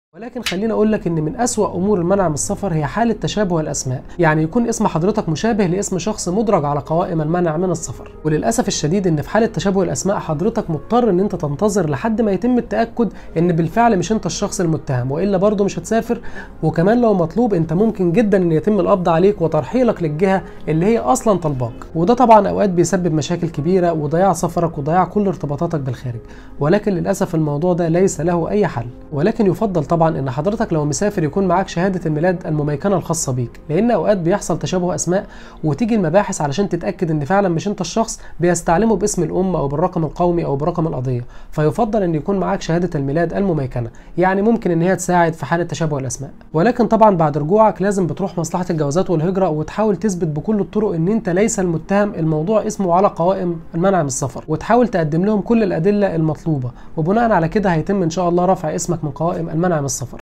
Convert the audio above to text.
ولكن خليني اقول لك ان من اسوأ امور المنع من السفر هي حاله تشابه الاسماء يعني يكون اسم حضرتك مشابه لاسم شخص مدرج على قوائم المنع من السفر وللاسف الشديد ان في حاله تشابه الاسماء حضرتك مضطر ان انت تنتظر لحد ما يتم التاكد ان بالفعل مش انت الشخص المتهم والا برضه مش هتسافر وكمان لو مطلوب انت ممكن جدا ان يتم القبض عليك وترحيلك للجهه اللي هي اصلا طالباك وده طبعا اوقات بيسبب مشاكل كبيره وضياع سفرك وضياع كل ارتباطاتك بالخارج ولكن للاسف الموضوع ده ليس له اي حل ولكن يفضل طبعا ان حضرتك لو مسافر يكون معاك شهاده الميلاد المميكنه الخاصه بيك لان اوقات بيحصل تشابه اسماء وتيجي المباحث علشان تتاكد ان فعلا مش انت الشخص بيستعلموا باسم الام او بالرقم القومي او برقم القضيه فيفضل ان يكون معاك شهاده الميلاد المميكنه يعني ممكن ان هي تساعد في حاله تشابه الاسماء ولكن طبعا بعد رجوعك لازم بتروح مصلحه الجوازات والهجره وتحاول تثبت بكل الطرق ان انت ليس المتهم الموضوع اسمه على قوائم المنع من السفر وتحاول تقدم لهم كل الادله المطلوبه وبناء على كده هيتم ان شاء الله رفع اسمك من قوائم المنع من السفر